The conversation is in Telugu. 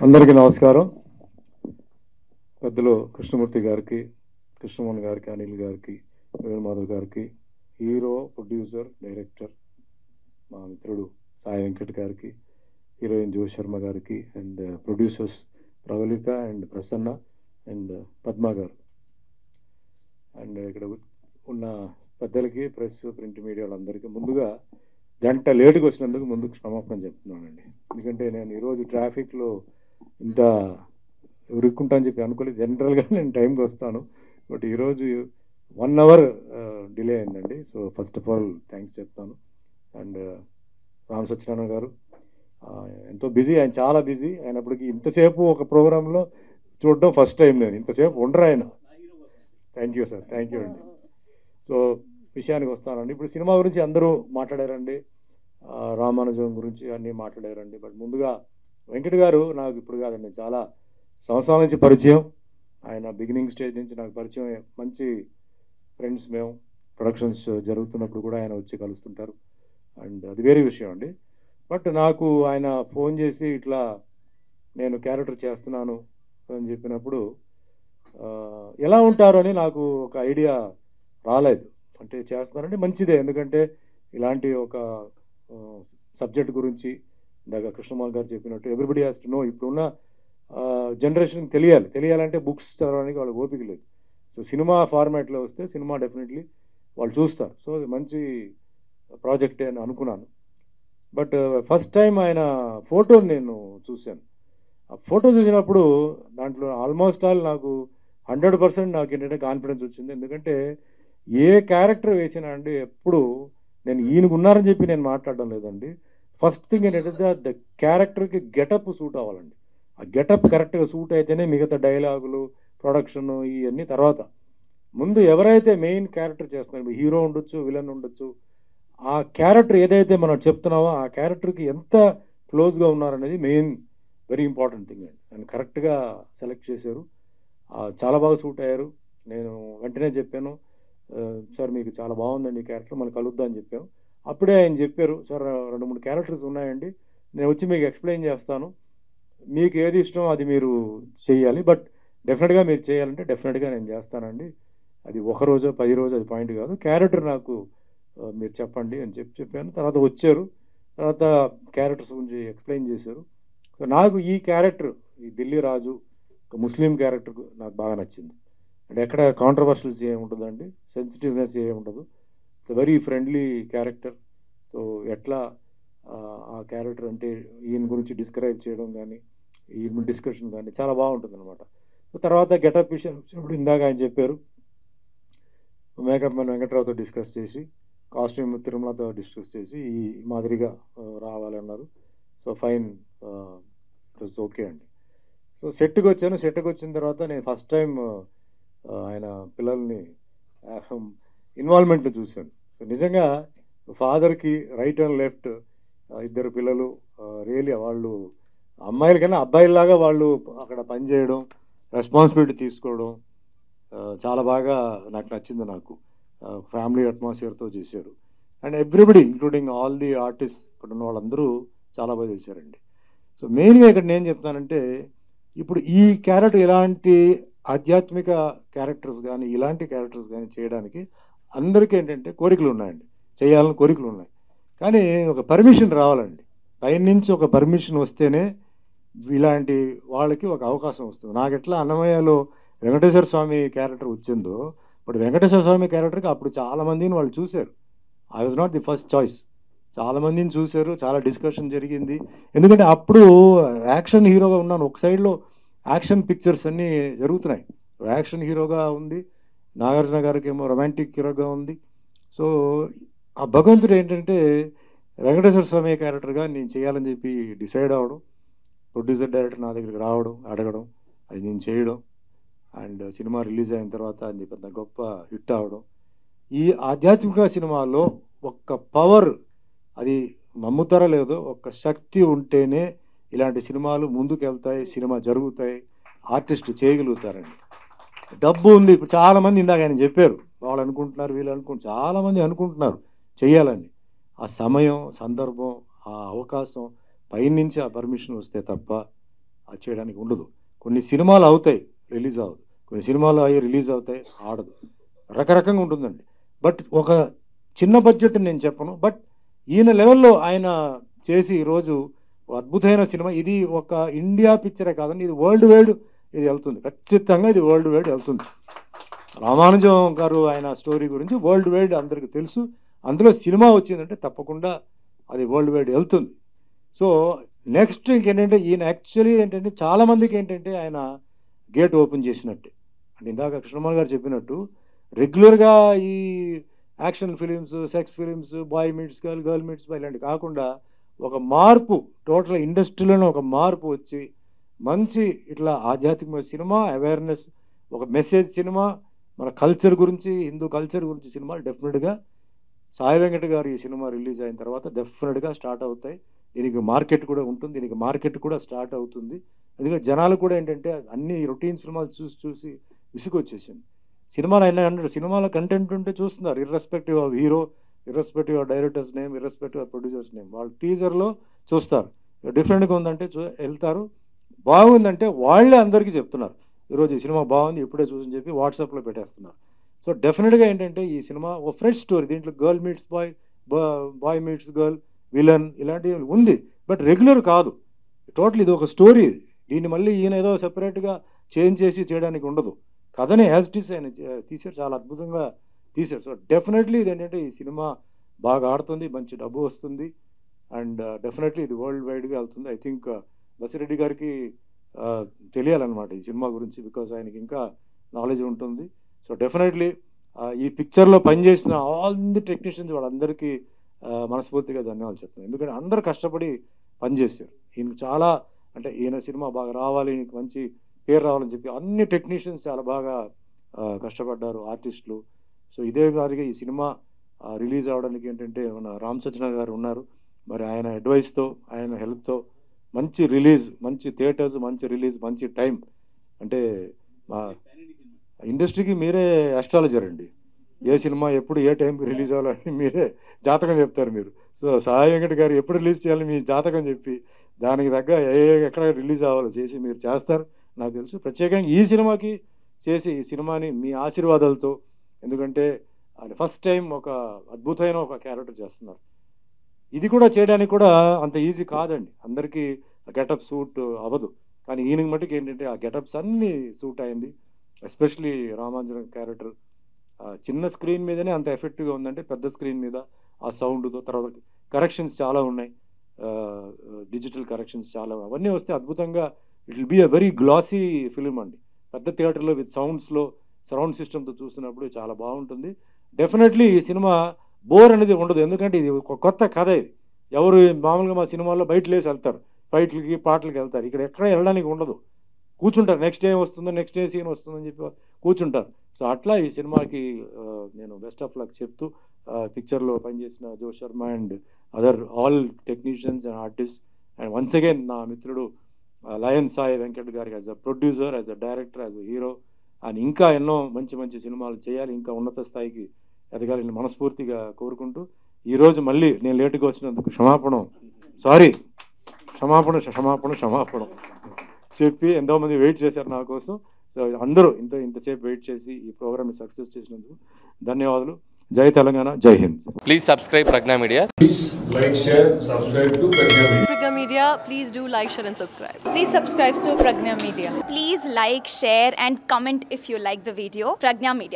అందరికీ నమస్కారం పెద్దలు కృష్ణమూర్తి గారికి కృష్ణమోహన్ గారికి అనిల్ గారికి వేణుమాధవ్ గారికి హీరో ప్రొడ్యూసర్ డైరెక్టర్ మా మిత్రుడు సాయి వెంకట్ గారికి హీరోయిన్ జో శర్మ గారికి and producers Pravallika and Prasanna and Padma గారు అండ్ ఇక్కడ ఉన్న పెద్దలకి ప్రెస్ ప్రింట్ మీడియా వాళ్ళందరికీ ముందుగా గంట లేటుగా వచ్చినందుకు ముందుకు క్షమాపణ చెప్తున్నానండి ఎందుకంటే నేను ఈరోజు ట్రాఫిక్లో ఇంత ఇరుక్కుంటా అని చెప్పి అనుకోలేదు జనరల్గా నేను టైంకి వస్తాను బట్ ఈరోజు వన్ అవర్ డిలే అయిందండి so first of all thanks చెప్తాను అండ్ రామ్ సత్యనారాయణ గారు ఆ, ఎంతో బిజీ ఆయన చాలా బిజీ అయినప్పటికీ ఇంతసేపు ఒక ప్రోగ్రాంలో చూడడం ఫస్ట్ టైం నేను ఇంతసేపు ఉండరు ఆయన thank you sir thank you అండి సో విషయానికి వస్తానండి ఇప్పుడు సినిమా గురించి అందరూ మాట్లాడారండి ఆ, రామానుజం గురించి అన్నీ మాట్లాడారండి బట్ ముందుగా వెంకట్ గారు నాకు ఇప్పుడు కాదండి చాలా సంవత్సరాల నుంచి పరిచయం ఆయన బిగినింగ్ స్టేజ్ నుంచి నాకు పరిచయం మంచి ఫ్రెండ్స్ మేము ప్రొడక్షన్స్ జరుగుతున్నప్పుడు కూడా ఆయన వచ్చి కలుస్తుంటారు అండ్ అది వేరే విషయం అండి బట్ నాకు ఆయన ఫోన్ చేసి ఇట్లా నేను క్యారెక్టర్ చేస్తున్నాను అని చెప్పినప్పుడు ఆ, ఎలా ఉంటారు అని నాకు ఒక ఐడియా రాలేదు అంటే చేస్తున్నారంటే మంచిదే ఎందుకంటే ఇలాంటి ఒక సబ్జెక్ట్ గురించి ఇందాక కృష్ణమాల్ గారు చెప్పినట్టు ఎవ్రీబడి హ్యాస్ టు నో ఇప్పుడున్న జనరేషన్ తెలియాలి తెలియాలంటే బుక్స్ చదవడానికి వాళ్ళకి ఓపిక లేదు సో సినిమా ఫార్మాట్లో వస్తే సినిమా డెఫినెట్లీ వాళ్ళు చూస్తారు సో అది మంచి ప్రాజెక్టే అని అనుకున్నాను బట్ ఫస్ట్ టైం ఆయన ఫోటో నేను చూశాను ఆ ఫోటో చూసినప్పుడు దాంట్లో ఆల్మోస్ట్ ఆల్ నాకు హండ్రెడ్ పర్సెంట్ నాకు ఏంటంటే కాన్ఫిడెన్స్ వచ్చింది ఎందుకంటే ఏ క్యారెక్టర్ వేసినా అండి ఎప్పుడు నేను ఈయనకు ఉన్నారని చెప్పి నేను మాట్లాడడం లేదండి ఫస్ట్ థింగ్ ఏంటంటే ద క్యారెక్టర్కి గెటప్ సూట్ అవ్వాలండి ఆ గెటప్ కరెక్ట్గా సూట్ అయితేనే మిగతా డైలాగులు ప్రొడక్షన్ ఇవన్నీ తర్వాత ముందు ఎవరైతే మెయిన్ క్యారెక్టర్ చేస్తున్నారో హీరో ఉండొచ్చు విలన్ ఉండొచ్చు ఆ క్యారెక్టర్ ఏదైతే మనం చెప్తున్నామో ఆ క్యారెక్టర్కి ఎంత క్లోజ్గా ఉన్నారనేది మెయిన్ వెరీ ఇంపార్టెంట్ థింగ్ అండి ఆయన కరెక్ట్గా సెలెక్ట్ చేశారు ఆ, చాలా బాగా సూట్ అయ్యారు నేను వెంటనే చెప్పాను "ఆ, సార్ మీకు చాలా బాగుందండి ఈ క్యారెక్టర్ మనం కలుద్దాం అని చెప్పాను అప్పుడే ఆయన చెప్పారు సార్ రెండు మూడు క్యారెక్టర్స్ ఉన్నాయండి నేను వచ్చి మీకు ఎక్స్ప్లెయిన్ చేస్తాను మీకు ఏది ఇష్టం అది మీరు చేయాలి బట్ డెఫినెట్గా మీరు చేయాలంటే డెఫినెట్గా నేను చేస్తానండి అది ఒక రోజు పది రోజు అది పాయింట్ కాదు క్యారెక్టర్ నాకు ఆ, మీరు చెప్పండి అని చెప్పి చెప్పాను తర్వాత వచ్చారు తర్వాత క్యారెక్టర్స్ గురించి ఎక్స్ప్లెయిన్ చేశారు సో నాకు ఈ క్యారెక్టర్ ఈ ఢిల్లీ రాజు ఒక ముస్లిం క్యారెక్టర్ నాకు బాగా నచ్చింది అంటే ఎక్కడ కాంట్రవర్షియల్స్ ఏమి ఉండదండి సెన్సిటివ్నెస్ ఏమి ఉండదు it's very friendly character so ఎట్లా ఆ, ఆ క్యారెక్టర్ అంటే ఈయన గురించి డిస్క్రైబ్ చేయడం కానీ ఈయన డిస్కషన్ కానీ చాలా బాగుంటుంది అనమాట తర్వాత గెటప్ విషయం వచ్చినప్పుడు ఇందాక ఆయన చెప్పారు మేకప్ మ్యాన్ వెంకట్రావుతో డిస్కస్ చేసి కాస్ట్యూమ్ తిరుమలతో డిస్కస్ చేసి ఈ మాదిరిగా ఆ, రావాలన్నారు so fine it was okay అండి సో సెట్కి వచ్చాను సెట్కి వచ్చిన తర్వాత నేను ఫస్ట్ టైం ఆయన పిల్లల్ని ఇన్వాల్వ్మెంట్లో చూశాను సో నిజంగా ఫాదర్కి రైట్ అండ్ లెఫ్ట్ ఇద్దరు పిల్లలు రియలీ వాళ్ళు అమ్మాయిల కన్నా అబ్బాయిలాగా వాళ్ళు అక్కడ పనిచేయడం రెస్పాన్సిబిలిటీ తీసుకోవడం ఆ, చాలా బాగా నాకు నచ్చింది నాకు ఫ్యామిలీ అట్మాస్ఫియర్తో చేశారు and everybody including all the artist ఇక్కడ ఉన్న వాళ్ళందరూ చాలా బాగా చేశారండి సో మెయిన్గా ఇక్కడ నేను చెప్తానంటే ఇప్పుడు ఈ క్యారెక్టర్ ఇలాంటి ఆధ్యాత్మిక క్యారెక్టర్స్ కానీ ఇలాంటి క్యారెక్టర్స్ కానీ చేయడానికి అందరికీ ఏంటంటే కోరికలు ఉన్నాయండి చేయాలని కోరికలు ఉన్నాయి కానీ ఒక పర్మిషన్ రావాలండి పైనుంచి ఒక పర్మిషన్ వస్తేనే ఇలాంటి వాళ్ళకి ఒక అవకాశం వస్తుంది నాకు ఎట్లా అన్నమయ్యలో వెంకటేశ్వర స్వామి క్యారెక్టర్ వచ్చిందో ఇప్పుడు వెంకటేశ్వర స్వామి క్యారెక్టర్కి అప్పుడు చాలా మందిని వాళ్ళు చూశారు I was not the first choice చాలా మందిని చూశారు చాలా డిస్కషన్ జరిగింది ఎందుకంటే అప్పుడు యాక్షన్ హీరోగా ఉన్నాను ఒక సైడ్లో యాక్షన్ పిక్చర్స్ అన్నీ జరుగుతున్నాయి యాక్షన్ హీరోగా ఉంది నాగార్జున గారికి ఏమో రొమాంటిక్ హీరోగా ఉంది సో ఆ భగవంతుడు ఏంటంటే వెంకటేశ్వర స్వామి క్యారెక్టర్గా నేను చేయాలని చెప్పి డిసైడ్ అవ్వడం ప్రొడ్యూసర్ డైరెక్టర్ నా దగ్గరికి రావడం అడగడం అది నేను చేయడం అండ్ సినిమా రిలీజ్ అయిన తర్వాత అది పెద్ద గొప్ప హిట్ అవడం ఈ ఆధ్యాత్మిక సినిమాలో ఒక్క పవర్ అది నమ్ముతారో లేదో ఒక్క శక్తి ఉంటేనే ఇలాంటి సినిమాలు ముందుకు వెళ్తాయి సినిమా జరుగుతాయి ఆర్టిస్ట్ చేయగలుగుతారండి డబ్బు ఉంది ఇప్పుడు చాలా మంది ఇందాక ఆయన చెప్పారు వాళ్ళు అనుకుంటున్నారు వీళ్ళు అనుకుంటున్నారు చాలా మంది అనుకుంటున్నారు చేయాలని ఆ సమయం సందర్భం ఆ అవకాశం పైనుంచి ఆ పర్మిషన్ వస్తే తప్ప అది చేయడానికి ఉండదు కొన్ని సినిమాలు అవుతాయి రిలీజ్ అవ్వదు కొన్ని సినిమాలు అయ్యి రిలీజ్ అవుతాయి ఆడదు రకరకంగా ఉంటుందండి బట్ ఒక చిన్న బడ్జెట్ నేను చెప్పను బట్ ఈయన లెవెల్లో ఆయన చేసి ఈరోజు ఒక అద్భుతమైన సినిమా ఇది ఒక ఇండియా పిక్చరే కాదండి ఇది వరల్డ్ వైడ్ ఇది వెళ్తుంది ఖచ్చితంగా ఇది వరల్డ్ వైడ్ వెళ్తుంది రామానుజం గారు ఆయన స్టోరీ గురించి వరల్డ్ వైడ్ అందరికీ తెలుసు అందులో సినిమా వచ్చిందంటే తప్పకుండా అది వరల్డ్ వైడ్ వెళ్తుంది సో నెక్స్ట్ ఇంకేంటంటే ఈయన యాక్చువల్లీ ఏంటంటే చాలామందికి ఏంటంటే ఆయన గేట్ ఓపెన్ చేసినట్టే అంటే ఇందాక కృష్ణమోహన్ గారు చెప్పినట్టు రెగ్యులర్గా ఈ action films sex films boy meets girl girl meets boy ఇలాంటివి కాకుండా ఒక మార్పు టోటల్ ఇండస్ట్రీలోనే ఒక మార్పు వచ్చి మంచి ఇట్లా ఆధ్యాత్మిక సినిమా అవేర్నెస్ ఒక మెసేజ్ సినిమా మన కల్చర్ గురించి హిందూ కల్చర్ గురించి సినిమాలు డెఫినెట్గా సాయి వెంకట గారు ఈ సినిమా రిలీజ్ అయిన తర్వాత డెఫినెట్గా స్టార్ట్ అవుతాయి దీనికి మార్కెట్ కూడా ఉంటుంది దీనికి మార్కెట్ కూడా స్టార్ట్ అవుతుంది ఎందుకంటే జనాలు కూడా ఏంటంటే అన్ని రొటీన్ సినిమాలు చూసి చూసి విసుగొచ్చేసింది సినిమాలు అయినా అంటే సినిమాలో కంటెంట్ ఉంటే చూస్తున్నారు irrespective of hero irrespective of directors name irrespective of producers name వాళ్ళు టీజర్లో చూస్తారు డిఫరెంట్గా ఉందంటే చూ వెళ్తారు బాగుందంటే వాళ్ళే అందరికీ చెప్తున్నారు ఈరోజు ఈ సినిమా బాగుంది ఇప్పుడే చూసని చెప్పి వాట్సాప్లో పెట్టేస్తున్నారు సో డెఫినెట్గా ఏంటంటే ఈ సినిమా ఒక ఫ్రెష్ స్టోరీ దీంట్లో girl meets boy boy meets girl villain ఇలాంటివి ఉంది బట్ రెగ్యులర్ కాదు టోటల్ ఇది ఒక స్టోరీ దీన్ని మళ్ళీ ఈయన ఏదో సెపరేట్గా చేంజ్ చేసి చేయడానికి ఉండదు కథని యాజ్ ఇట్ ఈస్ ఆయన చే- తీశారు చాలా అద్భుతంగా తీశారు సో డెఫినెట్లీ ఇది ఏంటంటే ఈ సినిమా బాగా ఆడుతుంది మంచి డబ్బు వస్తుంది అండ్ డెఫినెట్లీ ఇది వరల్డ్ వైడ్గా వెళ్తుంది ఐ థింక్ బసిరెడ్డి గారికి ఆ, తెలియాలన్నమాట ఈ సినిమా గురించి బికాజ్ ఆయనకి ఇంకా నాలెడ్జ్ ఉంటుంది సో డెఫినెట్లీ ఈ పిక్చర్లో పనిచేసిన ఆల్ ది టెక్నీషియన్స్ వాళ్ళందరికీ ఆ, మనస్ఫూర్తిగా ధన్యవాదాలు చెప్తున్నాను ఎందుకంటే అందరూ కష్టపడి పనిచేశారు ఈయనకు చాలా అంటే ఈయన సినిమా బాగా రావాలి ఈయనకి మంచి పేరు రావాలని చెప్పి అన్ని టెక్నీషియన్స్ చాలా బాగా ఆ, కష్టపడ్డారు ఆర్టిస్టులు సో ఇదే గారికి ఈ సినిమా రిలీజ్ అవడానికి ఏంటంటే మన రామ్ సజ్జన గారు ఉన్నారు మరి ఆయన అడ్వైస్తో ఆయన హెల్ప్తో మంచి రిలీజ్ మంచి థియేటర్స్ మంచి రిలీజ్ మంచి టైం అంటే మా ఇండస్ట్రీకి మీరే అస్ట్రాలజర్ అండి ఏ సినిమా ఎప్పుడు ఏ టైంకి రిలీజ్ అవ్వాలని మీరే జాతకం చెప్తారు మీరు సో సాయి వెంకట గారు ఎప్పుడు రిలీజ్ చేయాలి మీ జాతకం చెప్పి దానికి తగ్గ ఏ ఏ- ఎక్కడ రిలీజ్ అవ్వాలో చేసి మీరు చేస్తారు నాకు తెలుసు ప్రత్యేకంగా ఈ సినిమాకి చేసి ఈ సినిమాని మీ ఆశీర్వాదాలతో ఎందుకంటే ఆయన ఫస్ట్ టైం ఒక అద్భుతమైన ఒక క్యారెక్టర్ చేస్తున్నారు ఇది కూడా చేయడానికి కూడా అంత ఈజీ కాదండి అందరికీ గెటప్ సూట్ అవ్వదు కానీ ఈయనకి మటుకు ఏంటంటే ఆ గెటప్స్ అన్నీ సూట్ అయింది ఎస్పెషలీ రామాంజనం క్యారెక్టర్ చిన్న స్క్రీన్ మీదనే అంత ఎఫెక్టివ్గా ఉందంటే పెద్ద స్క్రీన్ మీద ఆ సౌండ్తో తర్వాత కరెక్షన్స్ చాలా ఉన్నాయి డిజిటల్ కరెక్షన్స్ చాలా అవన్నీ వస్తే అద్భుతంగా it will be a very glossy film అండి పెద్ద థియేటర్లో విత్ సౌండ్స్లో సరౌండ్ సిస్టమ్తో చూస్తున్నప్పుడు చాలా బాగుంటుంది డెఫినెట్లీ ఈ సినిమా బోర్ అనేది ఉండదు ఎందుకంటే ఇది ఒక కొత్త కథ ఇది ఎవరు మామూలుగా మా సినిమాల్లో బయట లేసి వెళ్తారు ఫైట్లకి పాటలకి వెళ్తారు ఇక్కడ ఎక్కడ వెళ్ళడానికి ఉండదు కూర్చుంటారు నెక్స్ట్ డే వస్తుందో నెక్స్ట్ డే సీన్ వస్తుందని చెప్పి కూర్చుంటారు సో అట్లా ఈ సినిమాకి ఆ, నేను బెస్ట్ ఆఫ్ లక్ చెప్తూ పిక్చర్లో పనిచేసిన Jo Sharma and other all technicians and artist and once again నా మిత్రుడు లయన్ సాయి వెంకట్ గారికి as a producer as a director as a hero ఆయన ఇంకా ఎన్నో మంచి మంచి సినిమాలు చేయాలి ఇంకా ఉన్నత స్థాయికి ఎదగాలని మనస్ఫూర్తిగా కోరుకుంటూ ఈరోజు మళ్ళీ నేను లేటుగా వచ్చినందుకు క్షమాపణం సారీ క్షమాపణ క్షమాపణ క్షమాపణ చెప్పి ఎంతోమంది వెయిట్ చేశారు నా కోసం సో అందరూ ఇంత ఇంతసేపు వెయిట్ చేసి ఈ ప్రోగ్రామ్ని సక్సెస్ చేసినందుకు ధన్యవాదాలు జై తెలంగాణ జై Hind Please subscribe Pragna Media. Please like, share, subscribe to Pragya Media. Pragya Media, please do like, share, and subscribe. Please subscribe to Pragna Media. Please like, share, and comment if you like the video. Pragna Media.